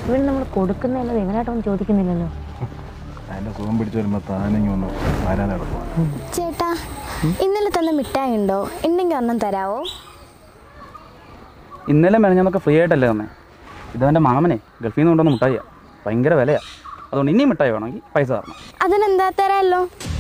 ഇവന് നമ്മൾ കൊടുക്കുന്നതല്ലാതെ ഇവനായിട്ടൊന്നും ചോദിക്കുന്നില്ലല്ലോ അതിൻ്റെ സുഖം പിടിച്ചു വരുമ്പോൾ താനിങ്ങി വന്നു വരാൻ എളുപ്പമാണ് ചേട്ടാ ഇന്നലെ തന്ന മിഠായി ഉണ്ടോ ഉണ്ടെങ്കിൽ ഒരെണ്ണം തരാവോ ഇന്നലെ മെനഞ്ഞാന്നൊക്കെ ഫ്രീ ആയിട്ടല്ലേ തന്നെ ഇതവൻ്റെ മാമനെ ഗൾഫിൽ നിന്ന് കൊണ്ടുവന്ന മിഠായിയാ ഭയങ്കര വിലയാണ് അതുകൊണ്ട് ഇനിയും മിഠായി വേണമെങ്കിൽ പൈസ തരണം അതിനെന്താ തരാമല്ലോ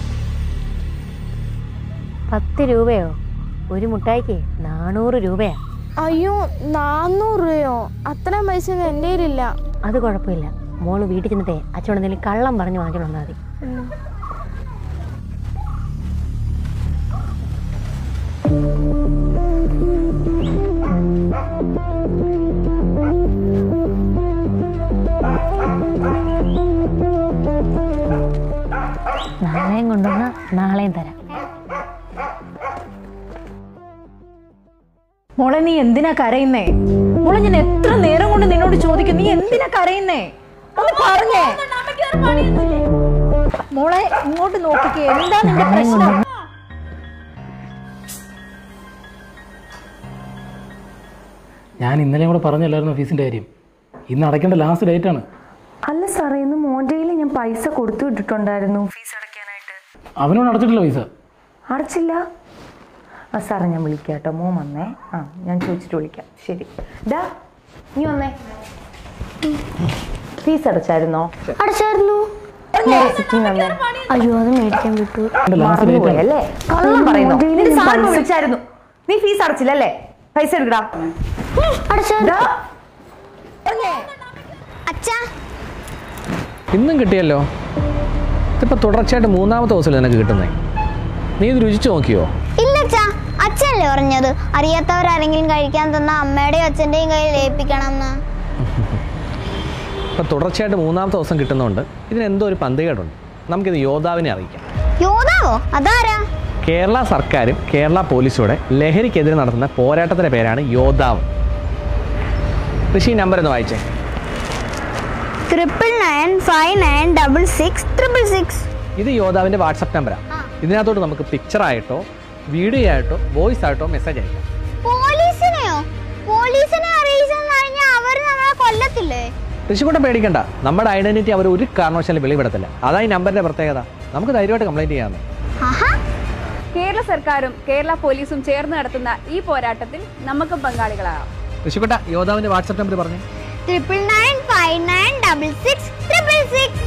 പത്ത് രൂപയോ ഒരു മുട്ടായിക്ക് നാനൂറ് രൂപയാ അയ്യോ നാന്നൂറ് രൂപയോ അത്രയും പൈസ ഒന്നും എൻ്റെ കയ്യിലില്ല അത് കുഴപ്പമില്ല മോള് വീട്ടിൽ ചെന്നിട്ടേ അച്ഛനോട് എന്തെങ്കിലും കള്ളം പറഞ്ഞ് വാങ്ങിക്കണം വന്നാൽ മതി നാളെയും കൊണ്ടുവന്ന നാളെയും തരാം മോളെ നീ എന്തിനാ കരയുന്നേ മോളെ ഞാൻ എത്ര നേരം കൊണ്ട് നിന്നോട് ചോദിക്കും നീ എന്തിനാ കരയുന്നേ ഒന്ന് പറഞ്ഞേ മോളെ ഇങ്ങോട്ട് നോക്കിക്കേ എന്താ നിന്റെ പ്രശ്നം ഞാൻ ഇന്നലെ കൂടെ പറഞ്ഞല്ലായിരുന്നു ഫീസിൻ്റെ കാര്യം ഇന്ന് അടയ്ക്കേണ്ട ലാസ്റ്റ് ഡേറ്റ് ആണ് അല്ല സാറേ ഇന്ന് മോൻ്റെ കയ്യിൽ ഞാൻ പൈസ കൊടുത്തു വിട്ടിട്ടുണ്ടായിരുന്നു ഫീസ് അടയ്ക്കാനായിട്ട് അവനോട് അടച്ചിട്ടില്ല പൈസ അടച്ചില്ല ആ സാറേ ഞാൻ വിളിക്കാം കേട്ടോ മോൻ വന്നേ ആ ഞാൻ ചോദിച്ചിട്ട് വിളിക്കാം ശരി ഡാ നീ വന്നേ ഫീസ് അടച്ചായിരുന്നോ അടച്ചായിരുന്നു സിറ്റി വന്നേ അയ്യോ അത് മേടിക്കാൻ വിട്ടു ലാസ്റ്റ് ഡേറ്റ് ആണ് അല്ലേ കള്ളം പറയുന്നു നിന്റെ സാറിന് വിളിച്ചായിരുന്നു നീ ഫീസ് അടച്ചില്ലല്ലേ പൈസ എടുക്കടാ അടച്ചായിരുന്നു ഡാ അച്ഛാ ഇന്നും കിട്ടിയല്ലോ ഇതിപ്പോൾ തുടർച്ചയായിട്ട് മൂന്നാമത്തെ ദിവസമല്ലേ നിനക്ക് കിട്ടുന്നേ നീ ഇത് രുചിച്ചു നോക്കിയോ ഇല്ല അച്ഛാ അച്ഛനല്ലേ പറഞ്ഞത് അറിയാത്തവരാരെങ്കിലും കഴിക്കാൻ തന്ന അമ്മയുടെയും അച്ഛൻ്റെയും കയ്യിൽ ഏൽപ്പിക്കണം എന്ന് ഇപ്പം തുടർച്ചയായിട്ട് മൂന്നാമത്തെ ദിവസം കിട്ടുന്നതുകൊണ്ട് ഇതിന് എന്തോ ഒരു പന്തികേടുണ്ട് നമുക്കിത് യോദ്ധാവിനെ അറിയിക്കാം യോധാവോ അതാരാ കേരള സർക്കാരും കേരള പോലീസൂടെ ലഹരിക്കെതിരെ നടത്തുന്ന പോരാട്ടത്തിൻ്റെ പേരാണ് യോദ്ധാവ് ഋഷി നമ്പർ ഒന്ന് വായിച്ചേ triple nine five nine double six triple six ഇത് യോദ്ധാവിൻ്റെ വാട്സപ്പ് നമ്പറാണ് ഇതിനകത്തോട്ട് നമുക്ക് പിക്ചറായിട്ടോ വീഡിയോ ആയിട്ടോ വോയിസ് ആയിട്ടോ മെസ്സേജ് അയക്കാം പോലീസിനെയോ പോലീസിനെ അറിയിച്ചെന്ന് കഴിഞ്ഞാൽ അവർ നമ്മളെ കൊല്ലത്തില്ലേ ഋഷിക്കൂട്ടം പേടിക്കണ്ട നമ്മുടെ ഐഡന്റിറ്റി അവർ ഒരു കാരണവശാലും വെളിപ്പെടുത്തില്ല അതാ ഈ നമ്പറിന്റെ പ്രത്യേകത നമുക്ക് ധൈര്യമായിട്ട് കംപ്ലൈന്റ് ചെയ്യാമെന്ന് ആഹാ കേരള സർക്കാരും കേരള പോലീസും ചേർന്ന് നടത്തുന്ന ഈ പോരാട്ടത്തിൽ നമുക്കും പങ്കാളികളാകാം ഋഷിക്കുട്ട യോദ്ധാവിന്റെ വാട്സപ്പ് നമ്പർ പറഞ്ഞു triple nine five nine double six triple six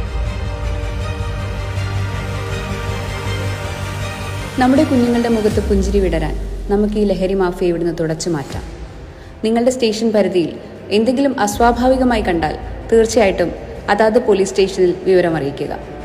നമ്മുടെ കുഞ്ഞുങ്ങളുടെ മുഖത്ത് പുഞ്ചിരി വിടരാൻ നമുക്ക് ഈ ലഹരി മാഫിയ ഇവിടുന്ന് തുടച്ചു മാറ്റാം നിങ്ങളുടെ സ്റ്റേഷൻ പരിധിയിൽ എന്തെങ്കിലും അസ്വാഭാവികമായി കണ്ടാൽ തീർച്ചയായിട്ടും അതാത് പോലീസ് സ്റ്റേഷനിൽ വിവരം അറിയിക്കുക